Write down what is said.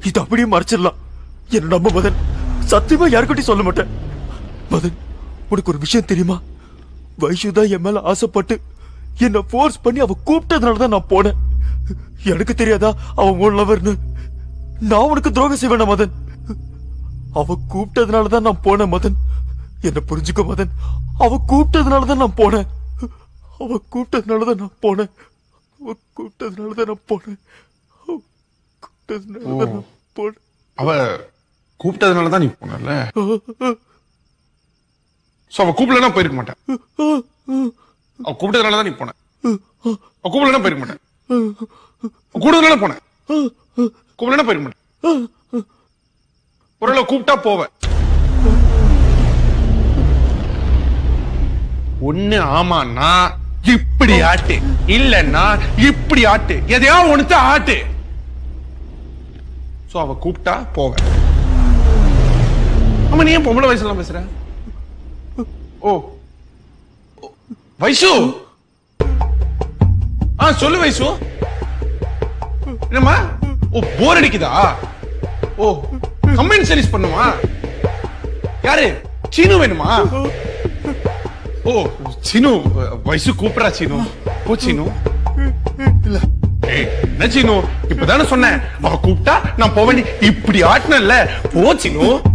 இது அப்படியே மறைச்சிடலாம் என்ன நம்ப மதன் சத்தியமா யாருக்கிட்டையும் சொல்ல மாட்டேன் மதன் உனக்கு ஒரு விஷயம் தெரியுமா வைஷு தான் என் மேல ஆசைப்பட்டு என்ன ஃபோர்ஸ் பண்ணி அவ கூப்பிட்டதுனால தான் நான் போனேன் எனக்கு தெரியாதா அவன் உன் லவர்னு நான் உனக்கு துரோகம் செய்வேனா மதன் அவ கூப்பிட்டதுனால தான் நான் போனேன் மதன் என்ன புரிஞ்சுக்கோ மதன் அவ கூப்பிட்டதுனால தான் நான் போனேன் அவ கூப்பிட்டதுனால தான் நான் போனேன் அவ கூப்பிட்டதுனால தான் நான் போனேன் அவ கூப்பிட்டதுனால தான் நான் போனேன் அவ கூப்பிட்டதுனால தான் நீ போனல சோ அவ கூப்பிடலன்னா போயிருக்க மாட்டேன் அவ கூப்பிட்டதுனால தான் நீ போன அவ கூப்பிடலன்னா போயிருக்க மாட்டேன் அவ கூப்பிட்டதுனால போனேன் கூப்பிடலன்னா போயிருக்க மாட்டேன் ஒருவேளை கூப்பிட்டா போவேன் ஒண்ணு ஆமான்னா இப்படி ஆட்டு இல்லன்னா இப்படி ஆட்டு எதையா ஒண்ணுத்த ஆட்டு சோ அவ கூப்பிட்டா போவேன் ஆமா நீ ஏன் பொம்பளை வயசுலாம் பேசுற ஓ ஓ, வைசு ஆ சொல்லு வைசு என்னம்மா ஓ போர் அடிக்குதா ஓ கம்பெனி சர்வீஸ் பண்ணுமா யாரு சீனு வேணுமா ஓ சீனு வயசு கூப்பிடுறா சீனு போ சீனு இல்ல ஏய், என்ன சீனு இப்பதானே சொன்னேன் அவ கூப்பிட்டா நான் போவேன் இப்படி ஆட்டினல்ல போ சீனு